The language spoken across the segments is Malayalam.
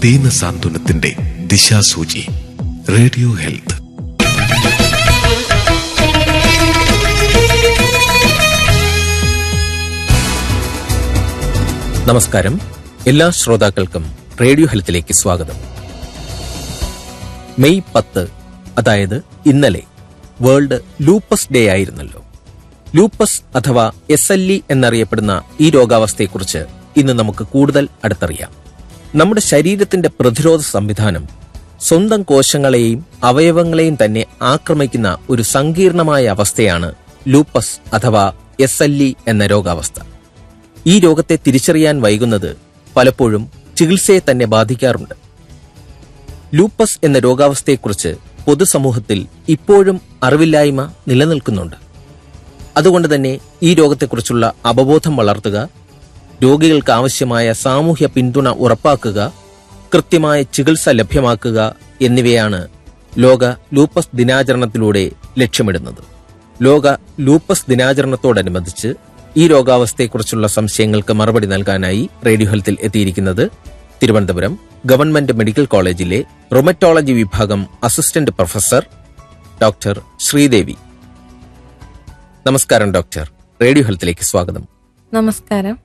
ദീന സാന്ത്വനത്തിന്റെ ദിശാസൂചി റേഡിയോ ഹെൽത്ത് നമസ്കാരം എല്ലാ ശ്രോതാക്കൾക്കും റേഡിയോ ഹെൽത്തിലേക്ക് സ്വാഗതം മെയ് പത്ത് അതായത് ഇന്നലെ വേൾഡ് ലൂപ്പസ് ഡേ ആയിരുന്നല്ലോ ലൂപ്പസ് അഥവാ എസ് എൽ ഇ എന്നറിയപ്പെടുന്ന ഈ രോഗാവസ്ഥയെക്കുറിച്ച് ഇന്ന് നമുക്ക് കൂടുതൽ അടുത്തറിയാം നമ്മുടെ ശരീരത്തിന്റെ പ്രതിരോധ സംവിധാനം സ്വന്തം കോശങ്ങളെയും അവയവങ്ങളെയും തന്നെ ആക്രമിക്കുന്ന ഒരു സങ്കീർണമായ അവസ്ഥയാണ് ലൂപ്പസ് അഥവാ എസ് എൽ ഇ എന്ന രോഗാവസ്ഥ ഈ രോഗത്തെ തിരിച്ചറിയാൻ വൈകുന്നത് പലപ്പോഴും ചികിത്സയെ തന്നെ ബാധിക്കാറുണ്ട് ലൂപ്പസ് എന്ന രോഗാവസ്ഥയെക്കുറിച്ച് പൊതുസമൂഹത്തിൽ ഇപ്പോഴും അറിവില്ലായ്മ നിലനിൽക്കുന്നുണ്ട് അതുകൊണ്ട് തന്നെ ഈ രോഗത്തെക്കുറിച്ചുള്ള അവബോധം വളർത്തുക രോഗികൾക്ക് ആവശ്യമായ സാമൂഹ്യ പിന്തുണ ഉറപ്പാക്കുക കൃത്യമായ ചികിത്സ ലഭ്യമാക്കുക എന്നിവയാണ് ലോക ലൂപ്പസ് ദിനാചരണത്തിലൂടെ ലക്ഷ്യമിടുന്നത് ലോക ലൂപ്പസ് ദിനാചരണത്തോടനുബന്ധിച്ച് ഈ രോഗാവസ്ഥയെക്കുറിച്ചുള്ള സംശയങ്ങൾക്ക് മറുപടി നൽകാനായി റേഡിയോ ഹെൽത്തിൽ എത്തിയിരിക്കുന്നത് തിരുവനന്തപുരം ഗവൺമെന്റ് മെഡിക്കൽ കോളേജിലെ റൊമറ്റോളജി വിഭാഗം അസിസ്റ്റന്റ് പ്രൊഫസർ ഡോക്ടർ ശ്രീദേവി നമസ്കാരം ഡോക്ടർ റേഡിയോ ഹെൽത്തിലേക്ക് സ്വാഗതം നമസ്കാരം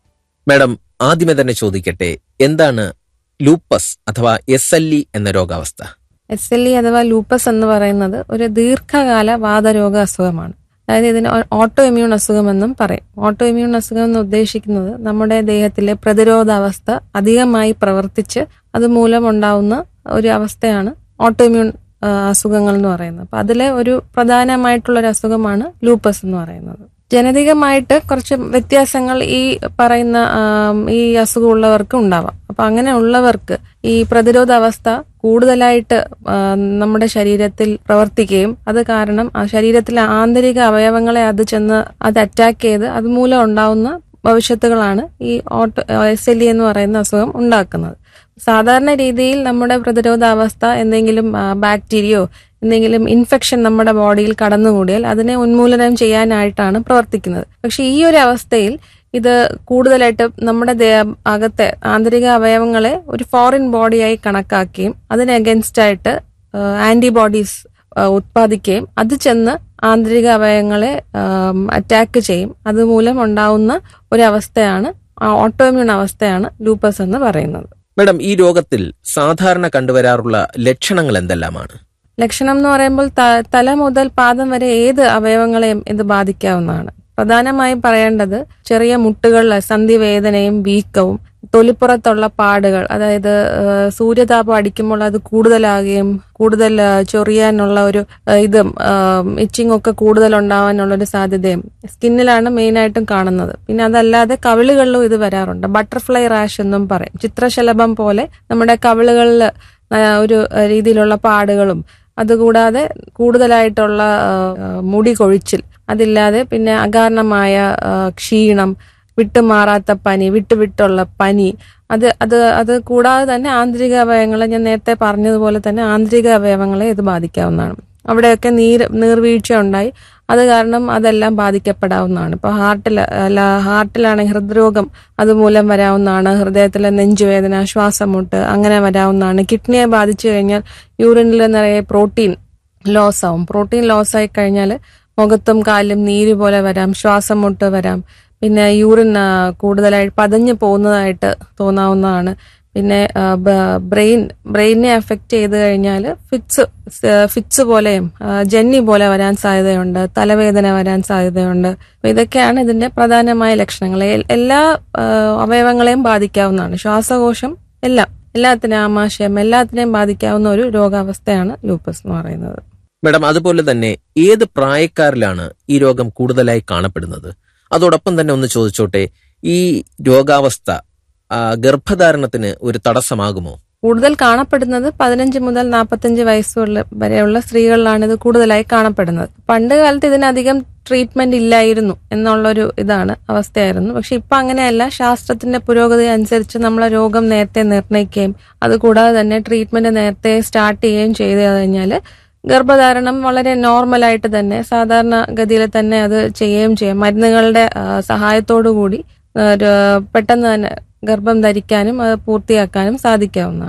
മാഡം ആദ്യമേ തന്നെ ചോദിക്കട്ടെ എന്താണ് ലൂപ്പസ് അഥവാ എസ് എൽ ഇ എന്ന രോഗാവസ്ഥ എസ് എൽ ഇ അഥവാ ലൂപ്പസ് എന്ന് പറയുന്നത് ഒരു ദീർഘകാല വാതരോഗ അസുഖമാണ് അതായത് ഇതിന് ഓട്ടോ ഇമ്മ്യൂൺ അസുഖമെന്നും പറയും ഓട്ടോ ഇമ്മ്യൂൺ അസുഖം എന്ന് ഉദ്ദേശിക്കുന്നത് നമ്മുടെ ദേഹത്തിലെ പ്രതിരോധാവസ്ഥ അധികമായി പ്രവർത്തിച്ച് അതുമൂലം ഉണ്ടാവുന്ന ഒരു അവസ്ഥയാണ് ഓട്ടോ ഇമ്മ്യൂൺ അസുഖങ്ങൾ എന്ന് പറയുന്നത് അപ്പൊ അതിലെ ഒരു പ്രധാനമായിട്ടുള്ള ഒരു അസുഖമാണ് ലൂപ്പസ് എന്ന് പറയുന്നത് ജനതികമായിട്ട് കുറച്ച് വ്യത്യാസങ്ങൾ ഈ പറയുന്ന ആം, ഈ അസുഖമുള്ളവർക്ക് ഉണ്ടാവാം അപ്പൊ അങ്ങനെ ഉള്ളവർക്ക് ഈ പ്രതിരോധ അവസ്ഥ കൂടുതലായിട്ട് ആ, നമ്മുടെ ശരീരത്തിൽ പ്രവർത്തിക്കുകയും അത് കാരണം ആ ശരീരത്തിലെ ആന്തരിക അവയവങ്ങളെ അത് ചെന്ന് അത് അറ്റാക്ക് ചെയ്ത് അതുമൂലം ഉണ്ടാവുന്ന ഭവിഷ്യത്തുകളാണ് ഈ ഓട്ടോ എസ് എൽ ഇ എന്ന് പറയുന്ന അസുഖം ഉണ്ടാക്കുന്നത് സാധാരണ രീതിയിൽ നമ്മുടെ പ്രതിരോധാവസ്ഥ എന്തെങ്കിലും ആ, ബാക്ടീരിയയോ എന്തെങ്കിലും ഇൻഫെക്ഷൻ നമ്മുടെ ബോഡിയിൽ കടന്നുകൂടിയാൽ അതിനെ ഉന്മൂലനം ചെയ്യാനായിട്ടാണ് പ്രവർത്തിക്കുന്നത് പക്ഷെ ഈ ഒരു അവസ്ഥയിൽ ഇത് കൂടുതലായിട്ട് നമ്മുടെ ദേ- അകത്തെ ആന്തരിക അവയവങ്ങളെ ഒരു ഫോറിൻ ബോഡിയായി കണക്കാക്കുകയും അതിന് അഗൻസ്റ്റ് ആയിട്ട് ആന്റിബോഡീസ് ഉത്പാദിക്കുകയും അത് ചെന്ന് ആന്തരിക അവയവങ്ങളെ അറ്റാക്ക് ചെയ്യും അതുമൂലം ഉണ്ടാവുന്ന ഒരു അവസ്ഥയാണ് ഓട്ടോമ്യൂൺ അവസ്ഥയാണ് ലൂപ്പസ് എന്ന് പറയുന്നത് മാഡം ഈ രോഗത്തിൽ സാധാരണ കണ്ടുവരാറുള്ള ലക്ഷണങ്ങൾ എന്തെല്ലാമാണ് ലക്ഷണം എന്ന് പറയുമ്പോൾ ത- തല മുതൽ പാദം വരെ ഏത് അവയവങ്ങളെയും ഇത് ബാധിക്കാവുന്നതാണ് പ്രധാനമായും പറയേണ്ടത് ചെറിയ മുട്ടുകളിലെ സന്ധിവേദനയും വീക്കവും തൊലിപ്പുറത്തുള്ള പാടുകൾ അതായത് ആ, സൂര്യതാപം അടിക്കുമ്പോൾ അത് കൂടുതലാകുകയും കൂടുതൽ ആ, ചൊറിയാനുള്ള ഒരു ആ, ഇതും ഇച്ചിങ് ഒക്കെ കൂടുതൽ ഉണ്ടാവാനുള്ള ഒരു സാധ്യതയും സ്കിന്നിലാണ് മെയിനായിട്ടും കാണുന്നത് പിന്നെ അതല്ലാതെ കവിളുകളിലും ഇത് വരാറുണ്ട് ബട്ടർഫ്ലൈ റാഷ് എന്നും പറയും ചിത്രശലഭം പോലെ നമ്മുടെ കവിളുകളിൽ ഒരു രീതിയിലുള്ള പാടുകളും അതുകൂടാതെ കൂടുതലായിട്ടുള്ള ആ, മുടി കൊഴിച്ചിൽ അതില്ലാതെ പിന്നെ അകാരണമായ ആ, ക്ഷീണം വിട്ടുമാറാത്ത പനി വിട്ടുവിട്ടുള്ള പനി അത് അത് അത് കൂടാതെ തന്നെ ആന്തരിക അവയവങ്ങളെ ഞാൻ നേരത്തെ പറഞ്ഞതുപോലെ തന്നെ ആന്തരിക അവയവങ്ങളെ ഇത് ബാധിക്കാവുന്നതാണ് അവിടെയൊക്കെ നീർ നീർവീഴ്ച ഉണ്ടായി അത് കാരണം അതെല്ലാം ബാധിക്കപ്പെടാവുന്നതാണ് ഇപ്പോൾ ഹാർട്ടിൽ അല്ല ഹാർട്ടിലാണെങ്കിൽ ഹൃദ്രോഗം അതുമൂലം വരാവുന്നതാണ് ഹൃദയത്തിലെ നെഞ്ചുവേദന ശ്വാസമുട്ട് അങ്ങനെ വരാവുന്നതാണ് കിഡ്നിയെ ബാധിച്ചു കഴിഞ്ഞാൽ യൂറിനിൽ നിറയെ പ്രോട്ടീൻ ലോസ് ആവും പ്രോട്ടീൻ ലോസ് ആയി കഴിഞ്ഞാൽ മുഖത്തും കാലിലും നീര് പോലെ വരാം ശ്വാസം മുട്ട് വരാം പിന്നെ യൂറിൻ ആ, കൂടുതലായി പതഞ്ഞു പോകുന്നതായിട്ട് തോന്നാവുന്നതാണ് പിന്നെ ആ, ബ- ബ്രെയിൻ ബ്രെയിനെ അഫക്റ്റ് ചെയ്ത് കഴിഞ്ഞാൽ ഫിറ്റ്സ് ഫിറ്റ്സ് പോലെയും ആ, ജന്നി പോലെ വരാൻ സാധ്യതയുണ്ട് തലവേദന വരാൻ സാധ്യതയുണ്ട് അപ്പൊ ഇതൊക്കെയാണ് ഇതിന്റെ പ്രധാനമായ ലക്ഷണങ്ങൾ എൽ- എല്ലാ ആ, അവയവങ്ങളെയും ബാധിക്കാവുന്നതാണ് ശ്വാസകോശം എല്ലാം എല്ലാത്തിനും ആമാശയം എല്ലാത്തിനെയും ബാധിക്കാവുന്ന ഒരു രോഗാവസ്ഥയാണ് ലൂപ്പസ് എന്ന് പറയുന്നത് മാഡം അതുപോലെ തന്നെ ഏത് പ്രായക്കാരിലാണ് ഈ രോഗം കൂടുതലായി കാണപ്പെടുന്നത് അതോടൊപ്പം തന്നെ ഒന്ന് ചോദിച്ചോട്ടെ ഈ രോഗാവസ്ഥ ആ, ഗർഭധാരണത്തിന് ഒരു തടസ്സമാകുമോ കൂടുതൽ കാണപ്പെടുന്നത് പതിനഞ്ച് മുതൽ നാൽപ്പത്തഞ്ച് വയസ്സുള്ള വരെയുള്ള സ്ത്രീകളിലാണ് ഇത് കൂടുതലായി കാണപ്പെടുന്നത് പണ്ട് കാലത്ത് ഇതിനധികം ട്രീറ്റ്മെന്റ് ഇല്ലായിരുന്നു എന്നുള്ളൊരു ഇതാണ് അവസ്ഥയായിരുന്നു പക്ഷെ ഇപ്പൊ അങ്ങനെയല്ല ശാസ്ത്രത്തിന്റെ പുരോഗതി അനുസരിച്ച് നമ്മളെ രോഗം നേരത്തെ നിർണ്ണയിക്കുകയും അതുകൂടാതെ തന്നെ ട്രീറ്റ്മെന്റ് നേരത്തെ സ്റ്റാർട്ട് ചെയ്യുകയും ചെയ്തു കഴിഞ്ഞാൽ ഗർഭധാരണം വളരെ നോർമലായിട്ട് തന്നെ സാധാരണ ഗതിയിൽ തന്നെ അത് ചെയ്യുകയും ചെയ്യാം മരുന്നുകളുടെ ആ, സഹായത്തോടു കൂടി ആ, ഒരു പെട്ടെന്ന് തന്നെ ഗർഭം ധരിക്കാനും അത് പൂർത്തിയാക്കാനും സാധിക്കാവുന്നതാണ്